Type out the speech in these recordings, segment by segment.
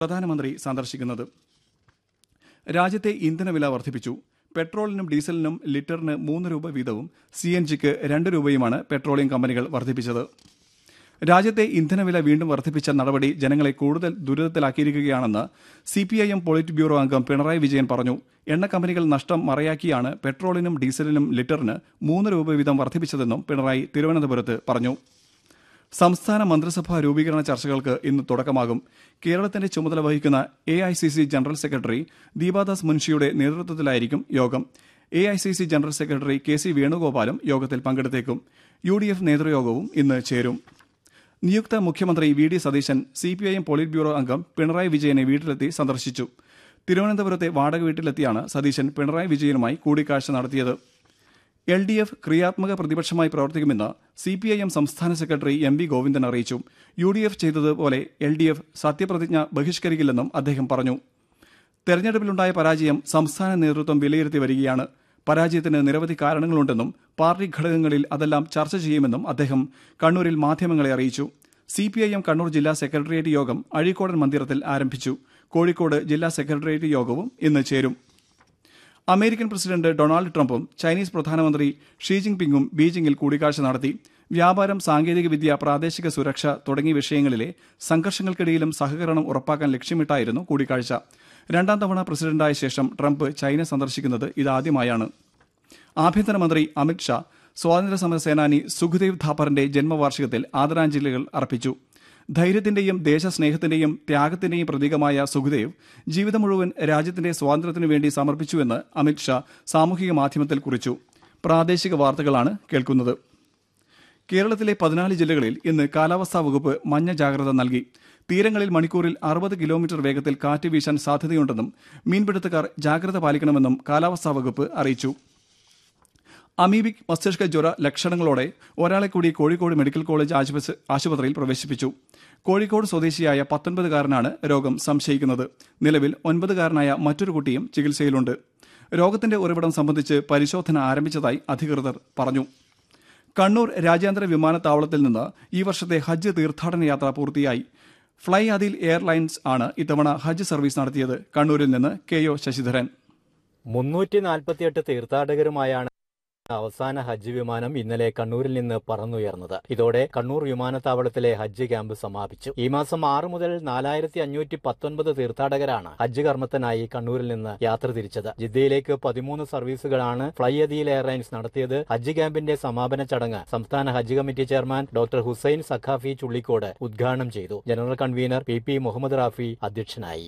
പ്രധാനമന്ത്രി സന്ദർശിക്കുന്നത് രാജ്യത്തെ ഇന്ധനവില വർദ്ധിപ്പിച്ചു പെട്രോളിനും ഡീസലിനും ലിറ്ററിന് മൂന്ന് രൂപ വീതവും സി എൻ ജിക്ക് രണ്ട് രൂപയുമാണ് പെട്രോളിയം കമ്പനികൾ വർദ്ധിപ്പിച്ചത് രാജ്യത്തെ ഇന്ധനവില വീണ്ടും വർദ്ധിപ്പിച്ച നടപടി ജനങ്ങളെ കൂടുതൽ ദുരിതത്തിലാക്കിയിരിക്കുകയാണെന്ന് C P I M politburo അംഗം പിണറായി വിജയൻ പറഞ്ഞു എണ്ണ കമ്പനികൾ നഷ്ടം മറയാക്കിയാണ് പെട്രോളിനും ഡീസലിനും ലിറ്ററിന് മൂന്ന് രൂപ വീതം വർദ്ധിപ്പിച്ചതെന്നും പിണറായി തിരുവനന്തപുരത്ത് പറഞ്ഞു സംസ്ഥാന മന്ത്രിസഭാ രൂപീകരണ ചർച്ചകൾക്ക് ഇന്ന് തുടക്കമാകും കേരളത്തിന്റെ ചുമതല വഹിക്കുന്ന A I C C general secretary Deepa Das മുൻഷിയുടെ നേതൃത്വത്തിലായിരിക്കും യോഗം A I C C general secretary K C വേണുഗോപാലും യോഗത്തിൽ പങ്കെടുത്തേക്കും യു ഡി എഫ് നേതൃയോഗവും ഇന്ന് ചേരും നിയുക്ത മുഖ്യമന്ത്രി V D Satheesan C P I M politburo അംഗം പിണറായി വിജയനെ വീട്ടിലെത്തി സന്ദർശിച്ചു തിരുവനന്തപുരത്തെ വാടക വീട്ടിലെത്തിയാണ് സതീശൻ പിണറായി വിജയനുമായി കൂടിക്കാഴ്ച നടത്തിയത് എൽ ഡി എഫ് ക്രിയാത്മക പ്രതിപക്ഷമായി പ്രവർത്തിക്കുമെന്ന് സി പി ഐ എം സംസ്ഥാന സെക്രട്ടറി എം വി ഗോവിന്ദൻ അറിയിച്ചു യു ഡി എഫ് ചെയ്തതുപോലെ എൽ ഡി എഫ് സത്യപ്രതിജ്ഞ ബഹിഷ്കരിക്കില്ലെന്നും അദ്ദേഹം പറഞ്ഞു തെരഞ്ഞെടുപ്പിലുണ്ടായ പരാജയം സംസ്ഥാന നേതൃത്വം വിലയിരുത്തി വരികയാണ് പരാജയത്തിന് നിരവധി കാരണങ്ങളുണ്ടെന്നും പാർട്ടി ഘടകങ്ങളിൽ അതെല്ലാം ചർച്ച ചെയ്യുമെന്നും അദ്ദേഹം കണ്ണൂരിൽ മാധ്യമങ്ങളെ അറിയിച്ചു C P I M Kannur ജില്ലാ സെക്രട്ടേറിയറ്റ് യോഗം അഴീക്കോടൻ മന്ദിരത്തിൽ ആരംഭിച്ചു കോഴിക്കോട് ജില്ലാ സെക്രട്ടേറിയറ്റ് യോഗവും ഇന്ന് ചേരും അമേരിക്കൻ പ്രസിഡന്റ് ഡൊണാൾഡ് ട്രംപും ചൈനീസ് പ്രധാനമന്ത്രി ഷീ ജിൻപിങ്ങും ബീജിംഗിൽ കൂടിക്കാഴ്ച നടത്തി വ്യാപാരം സാങ്കേതികവിദ്യ പ്രാദേശിക സുരക്ഷ തുടങ്ങിയ വിഷയങ്ങളിലെ സംഘർഷങ്ങൾക്കിടയിലും സഹകരണം ഉറപ്പാക്കാൻ ലക്ഷ്യമിട്ടായിരുന്നു കൂടിക്കാഴ്ച രണ്ടാം തവണ പ്രസിഡന്റായ ശേഷം ട്രംപ് ചൈന സന്ദർശിക്കുന്നത് ഇതാദ്യമായാണ് ആഭ്യന്തരമന്ത്രി അമിത് ഷാ സ്വാതന്ത്ര്യസമര സേനാനി സുഖ്ദേവ് ഥാപ്പറിന്റെ ജന്മവാർഷികത്തിൽ ആദരാഞ്ജലികൾ അർപ്പിച്ചു ധൈര്യത്തിന്റെയും ദേശസ്നേഹത്തിന്റെയും ത്യാഗത്തിന്റെയും പ്രതീകമായ സുഖ്ദേവ് ജീവിതം മുഴുവൻ രാജ്യത്തിന്റെ സ്വാതന്ത്ര്യത്തിനു വേണ്ടി സമർപ്പിച്ചുവെന്ന് അമിത് ഷാ സാമൂഹിക മാധ്യമത്തിൽ കുറിച്ചു പ്രാദേശിക വാർത്തകളാണ് കേൾക്കുന്നത് കേരളത്തിലെ പതിനാല് ജില്ലകളിൽ ഇന്ന് കാലാവസ്ഥാ വകുപ്പ് മഞ്ഞ ജാഗ്രത നൽകി തീരങ്ങളിൽ മണിക്കൂറിൽ അറുപത് കിലോമീറ്റർ വേഗത്തിൽ കാറ്റ് വീശാൻ സാധ്യതയുണ്ടെന്നും മീൻപിടുത്തക്കാർ ജാഗ്രത പാലിക്കണമെന്നും കാലാവസ്ഥാ വകുപ്പ് അറിയിച്ചു അമീബിക് മസ്തിഷ്ക ജ്വര ലക്ഷണങ്ങളോടെ ഒരാളെ കൂടി കോഴിക്കോട് മെഡിക്കൽ കോളേജ് ആശുപത്രി- ആശുപത്രിയിൽ പ്രവേശിപ്പിച്ചു കോഴിക്കോട് സ്വദേശിയായ പത്തൊൻപതുകാരനാണ് രോഗം സംശയിക്കുന്നത് നിലവിൽ ഒൻപതുകാരനായ മറ്റൊരു കുട്ടിയും ചികിത്സയിലുണ്ട് രോഗത്തിന്റെ ഉറവിടം സംബന്ധിച്ച് പരിശോധന ആരംഭിച്ചതായി അധികൃതർ പറഞ്ഞു കണ്ണൂർ രാജ്യാന്തര വിമാനത്താവളത്തിൽ നിന്ന് ഈ വർഷത്തെ ഹജ്ജ് തീർത്ഥാടന യാത്ര പൂർത്തിയായി ഫ്ലൈ അതിൽ എയർലൈൻസ് ആണ് ഇത്തവണ ഹജ്ജ് സർവീസ് നടത്തിയത് കണ്ണൂരിൽ നിന്ന് കെ ഒ ശശിധരൻ മുന്നൂറ്റി നാൽപ്പത്തിയെട്ട് തീർത്ഥാടകരുമായാണ് അവസാന ഹജ്ജ് വിമാനം ഇന്നലെ കണ്ണൂരിൽ നിന്ന് പറന്നുയർന്നത് ഇതോടെ കണ്ണൂർ വിമാനത്താവളത്തിലെ ഹജ്ജ് ക്യാമ്പ് സമാപിച്ചു ഈ മാസം ആറ് മുതൽ നാലായിരത്തി അഞ്ഞൂറ്റി പത്തൊൻപത് തീർത്ഥാടകരാണ് ഹജ്ജ് കർമ്മത്തിനായി കണ്ണൂരിൽ നിന്ന് യാത്ര തിരിച്ചത് ജിദ്ദയിലേക്ക് പതിമൂന്ന് സർവീസുകളാണ് ഫ്ലൈ അദീൽ എയർലൈൻസ് നടത്തിയത് ഹജ്ജ് ക്യാമ്പിന്റെ സമാപന ചടങ്ങ് സംസ്ഥാന Hajj committee chairman doctor Hussain Saqafi Chullikode ഉദ്ഘാടനം ചെയ്തു general convener P P Muhammad Rafi അധ്യക്ഷനായി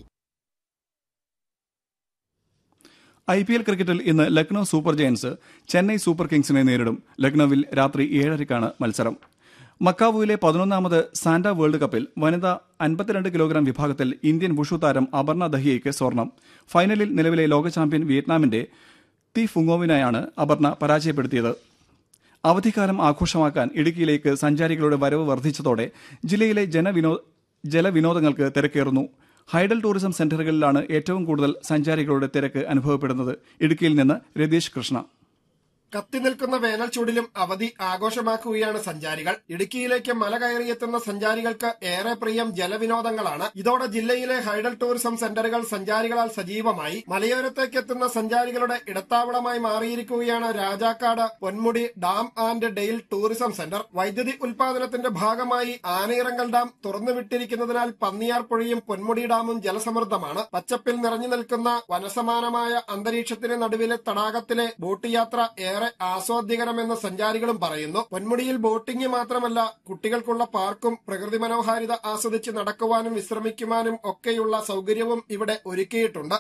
ഐ പി എൽ ക്രിക്കറ്റിൽ ഇന്ന് Lucknow super giants Chennai super കിങ്സിനെ നേരിടും ലക്നൌവിൽ രാത്രി ഏഴരയ്ക്കാണ് മത്സരം മക്കാവുവിലെ പതിനൊന്നാമത് സാന്റ വേൾഡ് കപ്പിൽ വനിതാ അൻപത്തിരണ്ട് കിലോഗ്രാം വിഭാഗത്തിൽ ഇന്ത്യൻ വുഷു താരം അപർണ ദഹിയയ്ക്ക് സ്വർണം ഫൈനലിൽ നിലവിലെ ലോക ചാമ്പ്യൻ വിയറ്റ്നാമിന്റെ തി ഫുങ്ങോവിനെയാണ് അപർണ പരാജയപ്പെടുത്തിയത് അവധിക്കാലം ആഘോഷമാക്കാൻ ഇടുക്കിയിലേക്ക് സഞ്ചാരികളുടെ വരവ് വർദ്ധിച്ചതോടെ ജില്ലയിലെ ജനവിനോ ജലവിനോദങ്ങൾക്ക് തിരക്കേറുന്നു ഹൈഡൽ ടൂറിസം സെന്ററുകളിലാണ് ഏറ്റവും കൂടുതൽ സഞ്ചാരികളുടെ തിരക്ക് അനുഭവപ്പെടുന്നത് ഇടുക്കിയിൽ നിന്ന് രതീഷ് കൃഷ്ണ കത്തിനിൽക്കുന്ന വേനൽ ചൂടിലും അവധി ആഘോഷമാക്കുകയാണ് സഞ്ചാരികൾ ഇടുക്കിയിലേക്ക് മല കയറിയെത്തുന്ന സഞ്ചാരികൾക്ക് ഏറെ പ്രിയം ജലവിനോദങ്ങളാണ് ഇതോടെ ജില്ലയിലെ ഹൈഡൽ ടൂറിസം സെന്ററുകൾ സഞ്ചാരികളാൽ സജീവമായി മലയോരത്തേക്ക് എത്തുന്ന സഞ്ചാരികളുടെ ഇടത്താവളമായി മാറിയിരിക്കുകയാണ് Rajakkad Ponmudi dam and dale tourism centre വൈദ്യുതി ഉൽപാദനത്തിന്റെ ഭാഗമായി ആനയിറങ്കൽ ഡാം തുറന്നുവിട്ടിരിക്കുന്നതിനാൽ പന്നിയാർ പുഴയും പൊന്മുടി ഡാമും ജലസമൃദ്ധമാണ് പച്ചപ്പിൽ നിറഞ്ഞു നിൽക്കുന്ന വനസമാനമായ അന്തരീക്ഷത്തിന് നടുവിലെ തടാകത്തിലെ ബോട്ട് യാത്ര ഏറെ ആസ്വാദ്യകരമെന്ന് സഞ്ചാരികളും പറയുന്നു പൊന്മുടിയിൽ ബോട്ടിംഗ് മാത്രമല്ല കുട്ടികൾക്കുള്ള പാർക്കും പ്രകൃതി മനോഹാരിത ആസ്വദിച്ച് നടക്കുവാനും വിശ്രമിക്കുവാനും ഒക്കെയുള്ള സൗകര്യവും ഇവിടെ ഒരുക്കിയിട്ടുണ്ട്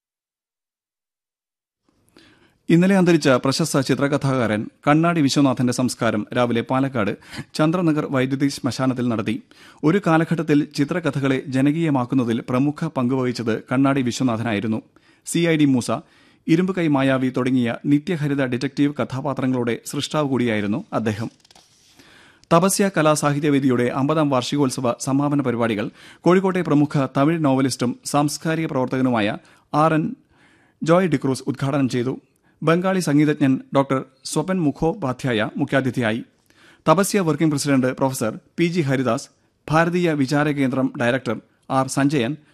ഇന്നലെ അന്തരിച്ച പ്രശസ്ത ചിത്രകഥാകാരൻ കണ്ണാടി വിശ്വനാഥന്റെ സംസ്കാരം രാവിലെ പാലക്കാട് ചന്ദ്രനഗർ വൈദ്യുതി ശ്മശാനത്തിൽ നടത്തി ഒരു കാലഘട്ടത്തിൽ ചിത്രകഥകളെ ജനകീയമാക്കുന്നതിൽ പ്രമുഖ പങ്കുവഹിച്ചത് കണ്ണാടി വിശ്വനാഥനായിരുന്നു C I D Moosa Irumbu Kai മായാവി തുടങ്ങിയ നിത്യഹരിത ഡിറ്റക്റ്റീവ് കഥാപാത്രങ്ങളുടെ സൃഷ്ടാവ് കൂടിയായിരുന്നു അദ്ദേഹം തപസ്യ കലാസാഹിത്യവേദിയുടെ അമ്പതാം വാർഷികോത്സവ സമാപന പരിപാടികൾ കോഴിക്കോട്ടെ പ്രമുഖ തമിഴ് നോവലിസ്റ്റും സാംസ്കാരിക പ്രവർത്തകനുമായ ആർ എൻ ജോയ് ഡിക്രൂസ് ഉദ്ഘാടനം ചെയ്തു ബംഗാളി സംഗീതജ്ഞൻ ഡോക്ടർ സ്വപൻ മുഖോപാധ്യായ മുഖ്യാതിഥിയായി Tapasya working president professor P G Haridas Bharatiya Vichara Kendram director R Sanjayan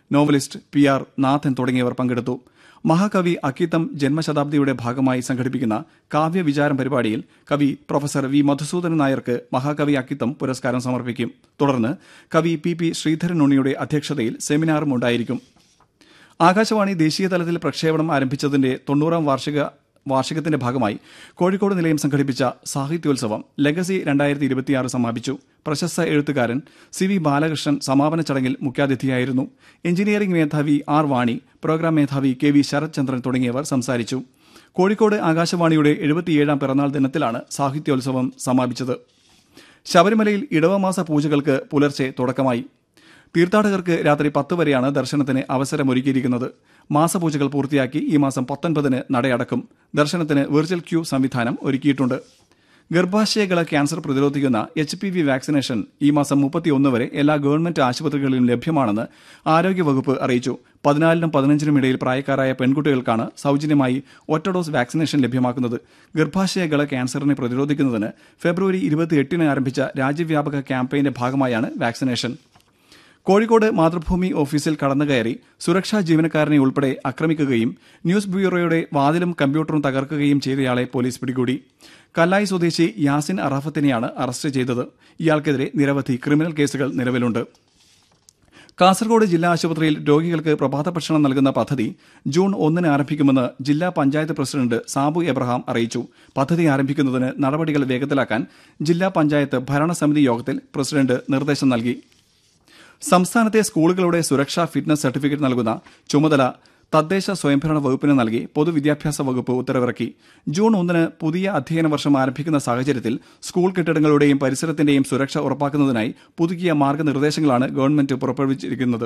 novelist P R Nathan തുടങ്ങിയവർ പങ്കെടുത്തു മഹാകവി അക്കിത്തം ജന്മശതാബ്ദിയുടെ ഭാഗമായി സംഘടിപ്പിക്കുന്ന കാവ്യവിചാരം പരിപാടിയിൽ കവി പ്രൊഫസർ വി മധുസൂദനൻ നായർക്ക് മഹാകവി അക്കിത്തം പുരസ്കാരം സമർപ്പിക്കും തുടർന്ന് കവി പി പി ശ്രീധരൻ ഉണ്ണിയുടെ അധ്യക്ഷതയിൽ സെമിനാറും ഉണ്ടായിരിക്കും ആകാശവാണി ദേശീയ തലത്തിൽ പ്രക്ഷേപണം ആരംഭിച്ചതിന്റെ തൊണ്ണൂറാം വാർഷിക വാർഷികത്തിന്റെ ഭാഗമായി കോഴിക്കോട് നിലയം സംഘടിപ്പിച്ച സാഹിത്യോത്സവം ലെഗസി രണ്ടായിരത്തി ഇരുപത്തിയാറ് സമാപിച്ചു പ്രശസ്ത എഴുത്തുകാരൻ സി വി ബാലകൃഷ്ണൻ സമാപന ചടങ്ങിൽ മുഖ്യാതിഥിയായിരുന്നു എഞ്ചിനീയറിംഗ് മേധാവി ആർ വാണി പ്രോഗ്രാം മേധാവി കെ വി ശരത് ചന്ദ്രൻ തുടങ്ങിയവർ സംസാരിച്ചു കോഴിക്കോട് ആകാശവാണിയുടെ എഴുപത്തിയേഴാം പിറന്നാൾ ദിനത്തിലാണ് സാഹിത്യോത്സവം സമാപിച്ചത് ശബരിമലയിൽ ഇടവമാസ പൂജകൾക്ക് പുലർച്ചെ തുടക്കമായി തീർത്ഥാടകർക്ക് രാത്രി പത്ത് വരെയാണ് ദർശനത്തിന് അവസരമൊരുക്കിയിരിക്കുന്നത് മാസപൂജകൾ പൂർത്തിയാക്കി ഈ മാസം പത്തൊൻപതിന് നടയടക്കും ദർശനത്തിന് വിർച്വൽ ക്യൂ സംവിധാനം ഒരുക്കിയിട്ടുണ്ട് ഗർഭാശയകള ക്യാൻസർ പ്രതിരോധിക്കുന്ന എച്ച് പി വി വാക്സിനേഷൻ ഈ മാസം മുപ്പത്തിയൊന്ന് വരെ എല്ലാ ഗവൺമെന്റ് ആശുപത്രികളിലും ലഭ്യമാണെന്ന് ആരോഗ്യവകുപ്പ് അറിയിച്ചു പതിനാലിനും പതിനഞ്ചിനും ഇടയിൽ പ്രായക്കാരായ പെൺകുട്ടികൾക്കാണ് സൗജന്യമായി ഒറ്റ ഡോസ് വാക്സിനേഷൻ ലഭ്യമാക്കുന്നത് ഗർഭാശയകള ക്യാൻസറിനെ പ്രതിരോധിക്കുന്നതിന് ഫെബ്രുവരി ഇരുപത്തിയെട്ടിന് ആരംഭിച്ച രാജ്യവ്യാപക ക്യാമ്പയിന്റെ ഭാഗമായാണ് വാക്സിനേഷൻ കോഴിക്കോട് മാതൃഭൂമി ഓഫീസിൽ കടന്നുകയറി സുരക്ഷാ ജീവനക്കാരനെ ഉൾപ്പെടെ ആക്രമിക്കുകയും ന്യൂസ് ബ്യൂറോയുടെ വാതിലും കമ്പ്യൂട്ടറും തകർക്കുകയും ചെയ്തയാളെ പോലീസ് പിടികൂടി കല്ലായി സ്വദേശി യാസിൻ അറാഫത്തിനെയാണ് അറസ്റ്റ് ചെയ്തത് ഇയാൾക്കെതിരെ നിരവധി ക്രിമിനൽ കേസുകൾ നിലവിലുണ്ട് കാസർഗോഡ് ജില്ലാ ആശുപത്രിയിൽ രോഗികൾക്ക് പ്രഭാത ഭക്ഷണം നൽകുന്ന പദ്ധതി ജൂൺ ഒന്നിന് ആരംഭിക്കുമെന്ന് ജില്ലാ പഞ്ചായത്ത് പ്രസിഡന്റ് സാബു എബ്രഹാം അറിയിച്ചു പദ്ധതി ആരംഭിക്കുന്നതിന് നടപടികൾ വേഗത്തിലാക്കാൻ ജില്ലാ പഞ്ചായത്ത് ഭരണസമിതി യോഗത്തിൽ പ്രസിഡന്റ് നിർദ്ദേശം നൽകി സംസ്ഥാനത്തെ സ്കൂളുകളുടെ സുരക്ഷാ ഫിറ്റ്നസ് സർട്ടിഫിക്കറ്റ് നൽകുന്ന ചുമതല തദ്ദേശ സ്വയംഭരണ വകുപ്പിന് നൽകി പൊതുവിദ്യാഭ്യാസ വകുപ്പ് ഉത്തരവിറക്കി ജൂൺ ഒന്നിന് പുതിയ അധ്യയന വർഷം ആരംഭിക്കുന്ന സാഹചര്യത്തിൽ സ്കൂൾ കെട്ടിടങ്ങളുടെയും പരിസരത്തിന്റെയും സുരക്ഷ ഉറപ്പാക്കുന്നതിനായി പുതുക്കിയ മാർഗനിർദ്ദേശങ്ങളാണ് ഗവൺമെന്റ് പുറപ്പെടുവിച്ചിരിക്കുന്നത്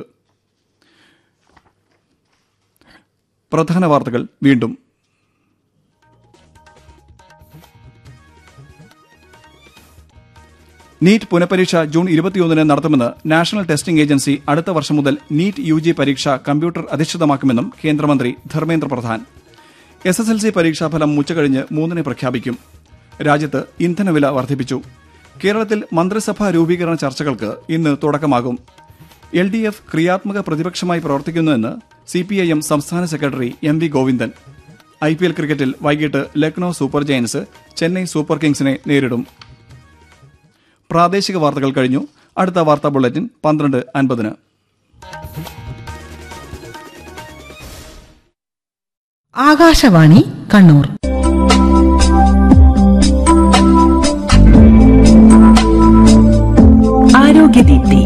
പ്രധാന വാർത്തകൾ വീണ്ടും നീറ്റ് പുനഃപരീക്ഷ ജൂൺ ഇരുപത്തിയൊന്നിന് നടത്തുമെന്ന് നാഷണൽ ടെസ്റ്റിംഗ് ഏജൻസി അടുത്ത വർഷം മുതൽ നീറ്റ് യു ജി പരീക്ഷ കമ്പ്യൂട്ടർ അധിഷ്ഠിതമാക്കുമെന്നും കേന്ദ്രമന്ത്രി Dharmendra Pradhan S S L C പരീക്ഷാഫലം ഉച്ചകഴിഞ്ഞ് മൂന്നിന് പ്രഖ്യാപിക്കും രാജ്യത്ത് ഇന്ധനവില വർദ്ധിപ്പിച്ചു കേരളത്തിൽ മന്ത്രിസഭാ രൂപീകരണ ചർച്ചകൾക്ക് ഇന്ന് തുടക്കമാകും എൽ ഡി എഫ് ക്രിയാത്മക പ്രതിപക്ഷമായി പ്രവർത്തിക്കുന്നുവെന്ന് സി പി ഐ എം സംസ്ഥാന സെക്രട്ടറി M V Govindan I P L ക്രിക്കറ്റിൽ വൈകിട്ട് Lucknow super giants Chennai super കിങ്സിനെ നേരിടും പ്രാദേശിക വാർത്തകൾ കഴിഞ്ഞു അടുത്ത വാർത്താ ബുള്ളറ്റിൻ പന്ത്രണ്ട് അൻപതിന് ആകാശവാണി കണ്ണൂർ ആരോഗ്യദീപ്തി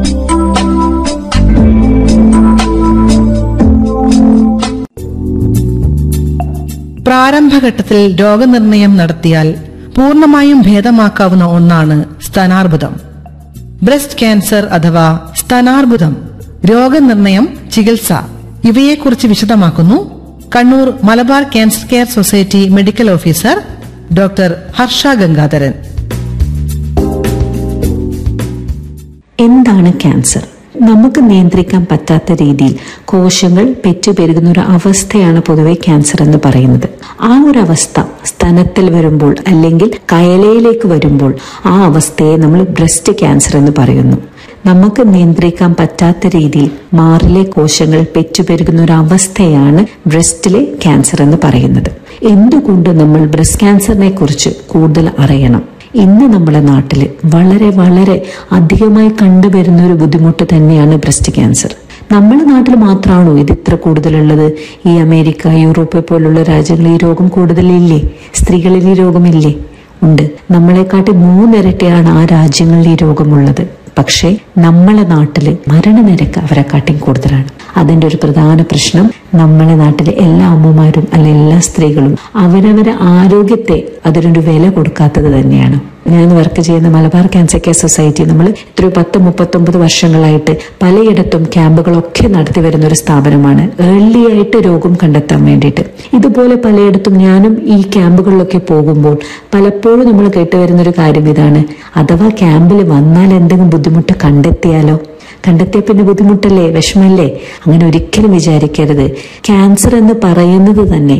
പ്രാരംഭഘട്ടത്തിൽ രോഗനിർണയം നടത്തിയാൽ പൂർണ്ണമായും ഭേദമാക്കാവുന്ന ഒന്നാണ് സ്ഥാനാർബുദം ബ്രസ്റ്റ് ക്യാൻസർ അഥവാ സ്ഥാനാർബുദം രോഗനിർണയം ചികിത്സ ഇവയെക്കുറിച്ച് വിശദമാക്കുന്നു Kannur Malabar cancer care society medical officer doctor Harsha Gangadharan എന്താണ് ക്യാൻസർ നമുക്ക് നിയന്ത്രിക്കാൻ പറ്റാത്ത രീതിയിൽ കോശങ്ങൾ പെറ്റുപെരുകുന്ന ഒരു അവസ്ഥയാണ് പൊതുവെ ക്യാൻസർ എന്ന് പറയുന്നത് ആ ഒരു അവസ്ഥ സ്തനത്തിൽ വരുമ്പോൾ അല്ലെങ്കിൽ കയലയിലേക്ക് വരുമ്പോൾ ആ അവസ്ഥയെ നമ്മൾ ബ്രസ്റ്റ് ക്യാൻസർ എന്ന് പറയുന്നു നമുക്ക് നിയന്ത്രിക്കാൻ പറ്റാത്ത രീതിയിൽ മാറിലെ കോശങ്ങൾ പെറ്റുപെരുകുന്ന ഒരു അവസ്ഥയാണ് ബ്രസ്റ്റിലെ ക്യാൻസർ എന്ന് പറയുന്നത് എന്തുകൊണ്ട് നമ്മൾ ബ്രസ്റ്റ് ക്യാൻസറിനെ കുറിച്ച് കൂടുതൽ അറിയണം ഇന്ന് നമ്മുടെ നാട്ടിൽ വളരെ വളരെ അധികമായി കണ്ടുവരുന്ന ഒരു ബുദ്ധിമുട്ട് തന്നെയാണ് ബ്രസ്റ്റ് ക്യാൻസർ നമ്മുടെ നാട്ടിൽ മാത്രമാണോ ഇത് ഇത്ര കൂടുതലുള്ളത് ഈ അമേരിക്ക യൂറോപ്പ് പോലുള്ള രാജ്യങ്ങളിൽ ഈ രോഗം കൂടുതലില്ലേ സ്ത്രീകളിൽ ഈ രോഗമില്ലേ ഉണ്ട് നമ്മളെക്കാട്ടി മൂന്നിരട്ടിയാണ് ആ രാജ്യങ്ങളിൽ ഈ രോഗമുള്ളത് പക്ഷേ നമ്മളെ നാട്ടില് മരണനിരക്ക് അവരെക്കാട്ടിയും കൂടുതലാണ് അതിന്റെ ഒരു പ്രധാന പ്രശ്നം നമ്മളെ നാട്ടിലെ എല്ലാ അമ്മമാരും അല്ലെ എല്ലാ സ്ത്രീകളും അവരവരെ ആരോഗ്യത്തെ അതിനൊരു വില കൊടുക്കാത്തത് തന്നെയാണ് ഞാൻ വർക്ക് ചെയ്യുന്ന മലബാർ ക്യാൻസർ കെയർ സൊസൈറ്റി നമ്മൾ ഇത്രയും പത്ത് മുപ്പത്തൊമ്പത് വർഷങ്ങളായിട്ട് പലയിടത്തും ക്യാമ്പുകളൊക്കെ നടത്തി വരുന്ന ഒരു സ്ഥാപനമാണ് ഏർലി ആയിട്ട് രോഗം കണ്ടെത്താൻ വേണ്ടിയിട്ട് ഇതുപോലെ പലയിടത്തും ഞാനും ഈ ക്യാമ്പുകളിലൊക്കെ പോകുമ്പോൾ പലപ്പോഴും നമ്മൾ കേട്ടുവരുന്ന ഒരു കാര്യം ഇതാണ് അഥവാ ക്യാമ്പിൽ വന്നാൽ എന്തെങ്കിലും ബുദ്ധിമുട്ട് കണ്ടെത്തിയാലോ കണ്ടെത്തിയ പിന്നെ ബുദ്ധിമുട്ടല്ലേ വിഷമല്ലേ അങ്ങനെ ഒരിക്കലും വിചാരിക്കരുത് ക്യാൻസർ എന്ന് പറയുന്നത് തന്നെ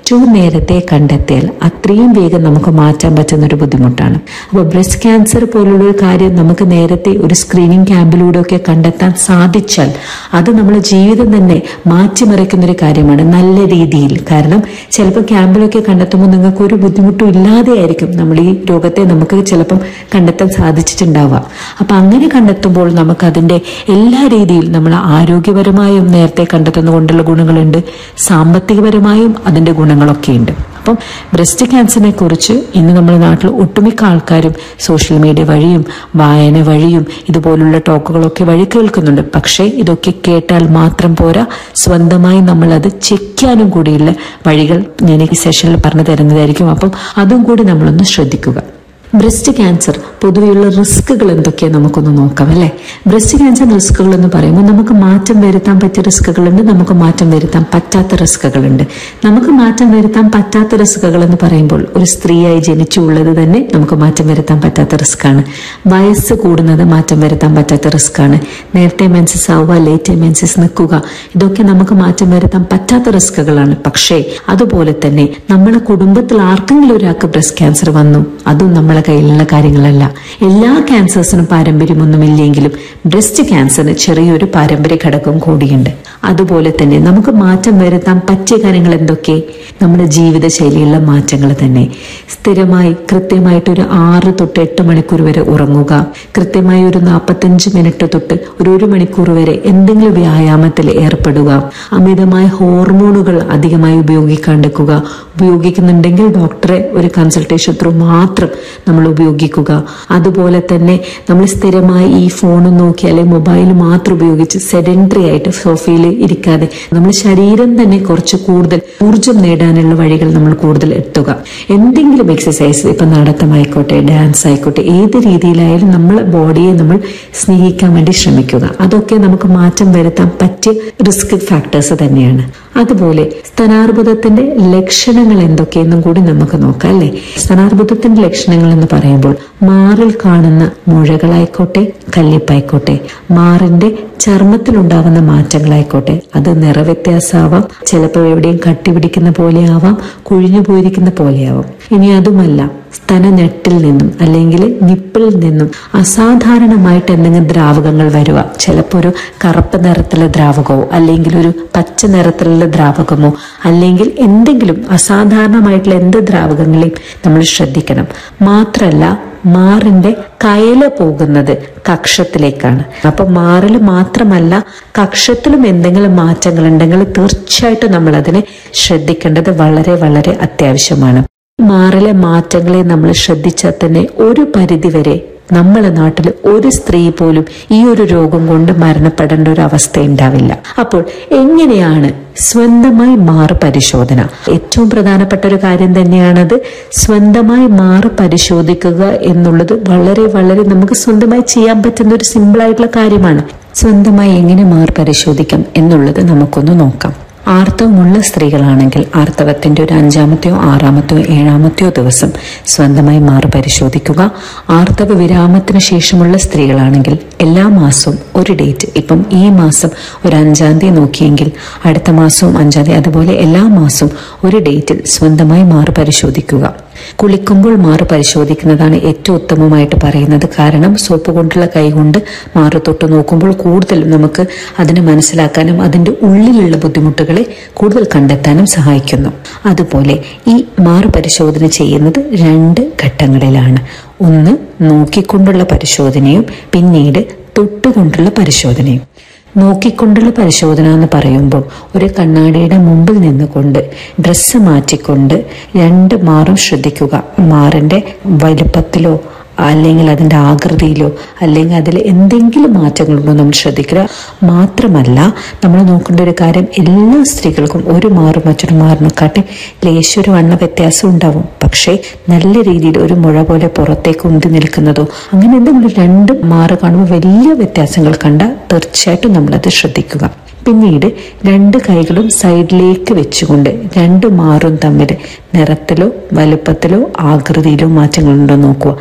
ഏറ്റവും നേരത്തെ കണ്ടെത്തിയാൽ അത്രയും വേഗം നമുക്ക് മാറ്റാൻ പറ്റുന്ന ഒരു ബുദ്ധിമുട്ടാണ് അപ്പോൾ ബ്രസ്റ്റ് ക്യാൻസർ പോലുള്ള ഒരു കാര്യം നമുക്ക് നേരത്തെ ഒരു സ്ക്രീനിങ് ക്യാമ്പിലൂടെ ഒക്കെ കണ്ടെത്താൻ സാധിച്ചാൽ അത് നമ്മുടെ ജീവിതം തന്നെ മാറ്റിമറിക്കുന്ന ഒരു കാര്യമാണ് നല്ല രീതിയിൽ കാരണം ചിലപ്പോൾ ക്യാമ്പിലൊക്കെ കണ്ടെത്തുമ്പോൾ നിങ്ങൾക്ക് ഒരു ബുദ്ധിമുട്ടും ഇല്ലാതെ ആയിരിക്കും നമ്മൾ ഈ രോഗത്തെ നമുക്ക് ചിലപ്പം കണ്ടെത്താൻ സാധിച്ചിട്ടുണ്ടാവുക അപ്പൊ അങ്ങനെ കണ്ടെത്തുമ്പോൾ നമുക്ക് അതിന്റെ എല്ലാ രീതിയിൽ നമ്മൾ ആരോഗ്യപരമായും നേരത്തെ കണ്ടെത്തുന്ന കൊണ്ടുള്ള ഗുണങ്ങളുണ്ട് സാമ്പത്തികപരമായും അതിന്റെ ഗുണങ്ങളൊക്കെ ഉണ്ട് അപ്പം ബ്രസ്റ്റ് ക്യാൻസറിനെ കുറിച്ച് ഇന്ന് നമ്മുടെ നാട്ടിൽ ഒട്ടുമിക്ക ആൾക്കാരും സോഷ്യൽ മീഡിയ വഴിയും വായന വഴിയും ഇതുപോലുള്ള ടോക്കുകളൊക്കെ വഴി കേൾക്കുന്നുണ്ട് പക്ഷേ ഇതൊക്കെ കേട്ടാൽ മാത്രം പോരാ സ്വന്തമായി നമ്മൾ അത് ചെക്ക് ചെയ്യാനും കൂടിയുള്ള വഴികൾ ഞാൻ ഈ സെഷനിൽ പറഞ്ഞു തരുന്നതായിരിക്കും അപ്പം അതും കൂടി നമ്മളൊന്ന് ശ്രദ്ധിക്കുക ബ്രസ്റ്റ് ക്യാൻസർ പൊതുവെയുള്ള റിസ്കുകൾ എന്തൊക്കെയാണ് നമുക്കൊന്ന് നോക്കാം അല്ലേ ബ്രസ്റ്റ് ക്യാൻസർ റിസ്കുകൾ എന്ന് പറയുമ്പോൾ നമുക്ക് മാറ്റം വരുത്താൻ പറ്റിയ റിസ്കുകളുണ്ട് നമുക്ക് മാറ്റം വരുത്താൻ പറ്റാത്ത റിസ്കുകളുണ്ട് നമുക്ക് മാറ്റം വരുത്താൻ പറ്റാത്ത റിസ്കുകൾ എന്ന് പറയുമ്പോൾ ഒരു സ്ത്രീയായി ജനിച്ചുള്ളത് തന്നെ നമുക്ക് മാറ്റം വരുത്താൻ പറ്റാത്ത റിസ്ക്കാണ് വയസ്സ് കൂടുന്നത് മാറ്റം വരുത്താൻ പറ്റാത്ത റിസ്ക്കാണ് നേരത്തെ മെൻസസ് ആവുക ലേറ്റ് മെൻസസ് നിൽക്കുക ഇതൊക്കെ നമുക്ക് മാറ്റം വരുത്താൻ പറ്റാത്ത റിസ്കുകളാണ് പക്ഷേ അതുപോലെ തന്നെ നമ്മുടെ കുടുംബത്തിൽ ആർക്കെങ്കിലും ഒരാൾക്ക് ബ്രസ്റ്റ് ക്യാൻസർ വന്നു അതും നമ്മളെ കയ്യിലുള്ള കാര്യങ്ങളല്ല എല്ലാ ക്യാൻസേഴ്സിനും പാരമ്പര്യമൊന്നുമില്ലെങ്കിലും ബ്രസ്റ്റ് ക്യാൻസറിന് ചെറിയൊരു പാരമ്പര്യ ഘടകം കൂടിയുണ്ട് അതുപോലെ തന്നെ നമുക്ക് മാറ്റം വരുത്താൻ പറ്റിയ കാര്യങ്ങൾ എന്തൊക്കെ നമ്മുടെ ജീവിതശൈലിയിലുള്ള മാറ്റങ്ങൾ തന്നെ സ്ഥിരമായി കൃത്യമായിട്ട് ഒരു ആറ് തൊട്ട് എട്ട് മണിക്കൂർ വരെ ഉറങ്ങുക കൃത്യമായി ഒരു നാൽപ്പത്തഞ്ച് മിനിറ്റ് തൊട്ട് ഒരു ഒരു മണിക്കൂർ വരെ എന്തെങ്കിലും വ്യായാമത്തിൽ ഏർപ്പെടുക അമിതമായ ഹോർമോണുകൾ അധികമായി ഉപയോഗിക്കാണ്ടിരിക്കുക ഉപയോഗിക്കുന്നുണ്ടെങ്കിൽ ഡോക്ടറെ ഒരു കൺസൾട്ടേഷൻ ത്രൂ മാത്രം നമ്മൾ ഉപയോഗിക്കുക അതുപോലെ തന്നെ നമ്മൾ സ്ഥിരമായി ഈ ഫോൺ നോക്കി അല്ലെങ്കിൽ മൊബൈൽ മാത്രം ഉപയോഗിച്ച് സെഡൻറ്ററി ആയിട്ട് സോഫയിൽ ഇരിക്കാതെ നമ്മുടെ ശരീരം തന്നെ കുറച്ച് കൂടുതൽ ഊർജം നേടാനുള്ള വഴികൾ നമ്മൾ കൂടുതൽ എത്തുക എന്തെങ്കിലും എക്സസൈസ് ഇപ്പൊ നടത്തമായിക്കോട്ടെ ഡാൻസ് ആയിക്കോട്ടെ ഏത് രീതിയിലായാലും നമ്മളെ ബോഡിയെ നമ്മൾ സ്നേഹിക്കാൻ വേണ്ടി ശ്രമിക്കുക അതൊക്കെ നമുക്ക് മാറ്റം വരുത്താൻ പറ്റിയ റിസ്ക് ഫാക്ടേഴ്സ് തന്നെയാണ് അതുപോലെ സ്തനാർബുദത്തിന്റെ ലക്ഷണങ്ങൾ എന്തൊക്കെയെന്നും കൂടി നമുക്ക് നോക്കാം അല്ലെ സ്തനാർബുദത്തിന്റെ ലക്ഷണങ്ങൾ എന്ന് പറയുമ്പോൾ മാറിൽ കാണുന്ന മുഴകളായിക്കോട്ടെ കല്ലിപ്പായിക്കോട്ടെ മാറിന്റെ ചർമ്മത്തിലുണ്ടാവുന്ന മാറ്റങ്ങളായിക്കോട്ടെ അത് നിറവ്യത്യാസമാവാം ചിലപ്പോൾ എവിടെയും കട്ടിപിടിക്കുന്ന പോലെയാവാം കുഴിഞ്ഞു പോയിരിക്കുന്ന പോലെയാവാം ഇനി അതുമല്ല സ്തനനെട്ടിൽ നിന്നും അല്ലെങ്കിൽ നിപ്പിളിൽ നിന്നും അസാധാരണമായിട്ട് എന്തെങ്കിലും ദ്രാവകങ്ങൾ വരുക ചിലപ്പോൾ ഒരു കറുപ്പ് നിറത്തിലുള്ള ദ്രാവകമോ അല്ലെങ്കിൽ ഒരു പച്ച നിറത്തിലുള്ള ദ്രാവകമോ അല്ലെങ്കിൽ എന്തെങ്കിലും അസാധാരണമായിട്ടുള്ള എന്ത് ദ്രാവകങ്ങളെയും നമ്മൾ ശ്രദ്ധിക്കണം മാത്രല്ല മാറിന്റെ കയല പോകുന്നത് കക്ഷത്തിലേക്കാണ് അപ്പൊ മാറിൽ മാത്രമല്ല കക്ഷത്തിലും എന്തെങ്കിലും മാറ്റങ്ങൾ ഉണ്ടെങ്കിൽ തീർച്ചയായിട്ടും നമ്മൾ അതിനെ ശ്രദ്ധിക്കേണ്ടത് വളരെ വളരെ അത്യാവശ്യമാണ് മാറിലെ മാറ്റങ്ങളെ നമ്മൾ ശ്രദ്ധിച്ചാൽ തന്നെ ഒരു പരിധിവരെ നമ്മളെ നാട്ടിൽ ഒരു സ്ത്രീ പോലും ഈ ഒരു രോഗം കൊണ്ട് മരണപ്പെടേണ്ട ഒരു അവസ്ഥ ഉണ്ടാവില്ല അപ്പോൾ എങ്ങനെയാണ് സ്വന്തമായി മാറ് പരിശോധന ഏറ്റവും പ്രധാനപ്പെട്ട ഒരു കാര്യം തന്നെയാണത് സ്വന്തമായി മാറ് പരിശോധിക്കുക എന്നുള്ളത് വളരെ വളരെ നമുക്ക് സ്വന്തമായി ചെയ്യാൻ പറ്റുന്ന ഒരു സിമ്പിൾ ആയിട്ടുള്ള കാര്യമാണ് സ്വന്തമായി എങ്ങനെ മാറ് പരിശോധിക്കാം എന്നുള്ളത് നമുക്കൊന്ന് നോക്കാം ആർത്തവമുള്ള സ്ത്രീകളാണെങ്കിൽ ആർത്തവത്തിന്റെ ഒരു അഞ്ചാമത്തെയോ ആറാമത്തെയോ ഏഴാമത്തെയോ ദിവസം സ്വന്തമായി മാറി പരിശോധിക്കുക ആർത്തവ വിരാമത്തിന് ശേഷമുള്ള സ്ത്രീകളാണെങ്കിൽ എല്ലാ മാസവും ഒരു ഡേറ്റ് ഇപ്പം ഈ മാസം ഒരു അഞ്ചാം തീയതി നോക്കിയെങ്കിൽ അടുത്ത മാസവും അഞ്ചാം തീയതി അതുപോലെ എല്ലാ മാസവും ഒരു ഡേറ്റിൽ സ്വന്തമായി മാറി പരിശോധിക്കുക കുളിക്കുമ്പോൾ മാറ് പരിശോധിക്കുന്നതാണ് ഏറ്റവും ഉത്തമമായിട്ട് പറയുന്നത് കാരണം സോപ്പ് കൊണ്ടുള്ള കൈ കൊണ്ട് മാറ് തൊട്ട് നോക്കുമ്പോൾ കൂടുതലും നമുക്ക് അതിനെ മനസ്സിലാക്കാനും അതിൻ്റെ ഉള്ളിലുള്ള ബുദ്ധിമുട്ടുകളെ കൂടുതൽ കണ്ടെത്താനും സഹായിക്കുന്നു അതുപോലെ ഈ മാറ് പരിശോധന ചെയ്യുന്നത് രണ്ട് ഘട്ടങ്ങളിലാണ് ഒന്ന് നോക്കിക്കൊണ്ടുള്ള പരിശോധനയും പിന്നീട് തൊട്ടുകൊണ്ടുള്ള പരിശോധനയും നോക്കിക്കൊണ്ടുള്ള പരിശോധന എന്ന് പറയുമ്പോൾ ഒരു കണ്ണാടിയുടെ മുമ്പിൽ നിന്നുകൊണ്ട് ഡ്രസ്സ് മാറ്റിക്കൊണ്ട് രണ്ട് മാറും ശ്രദ്ധിക്കുക മാറിന്റെ വലുപ്പത്തിലോ അല്ലെങ്കിൽ അതിൻ്റെ ആകൃതിയിലോ അല്ലെങ്കിൽ അതിൽ എന്തെങ്കിലും മാറ്റങ്ങളുണ്ടോ നമ്മൾ ശ്രദ്ധിക്കുക മാത്രമല്ല നമ്മൾ നോക്കേണ്ട ഒരു കാര്യം എല്ലാ സ്ത്രീകൾക്കും ഒരു മാറും മറ്റൊരു മാറിനെക്കാട്ടി ലേശൊരു വണ്ണ വ്യത്യാസം ഉണ്ടാവും പക്ഷേ നല്ല രീതിയിൽ ഒരു മുഴ പോലെ പുറത്തേക്ക് ഉന്തി നിൽക്കുന്നതോ അങ്ങനെ എന്തെങ്കിലും രണ്ട് മാറ് കാണുമ്പോൾ വലിയ വ്യത്യാസങ്ങൾ കണ്ടാൽ തീർച്ചയായിട്ടും നമ്മളത് ശ്രദ്ധിക്കുക പിന്നീട് രണ്ട് കൈകളും സൈഡിലേക്ക് വെച്ചുകൊണ്ട് രണ്ട് മാറും തമ്മിൽ നിറത്തിലോ വലുപ്പത്തിലോ ആകൃതിയിലോ മാറ്റങ്ങളുണ്ടോ നോക്കുക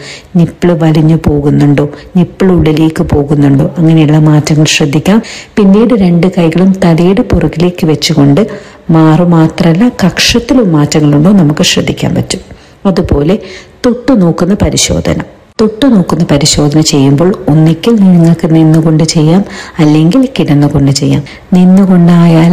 നിപ്പിള് വലിഞ്ഞു പോകുന്നുണ്ടോ നിപ്പിൾ ഉള്ളിലേക്ക് പോകുന്നുണ്ടോ അങ്ങനെയുള്ള മാറ്റങ്ങൾ ശ്രദ്ധിക്കാം പിന്നീട് രണ്ട് കൈകളും തലയുടെ പുറകിലേക്ക് വെച്ചുകൊണ്ട് മാറു മാത്രമല്ല കക്ഷത്തിലും മാറ്റങ്ങളുണ്ടോ നമുക്ക് ശ്രദ്ധിക്കാൻ പറ്റും അതുപോലെ തൊട്ടു നോക്കുന്ന പരിശോധന തൊട്ടു നോക്കുന്ന പരിശോധന ചെയ്യുമ്പോൾ ഒന്നിക്കൽ നിങ്ങൾക്ക് നിന്നുകൊണ്ട് ചെയ്യാം അല്ലെങ്കിൽ കിടന്നുകൊണ്ട് ചെയ്യാം നിന്നുകൊണ്ടായാൽ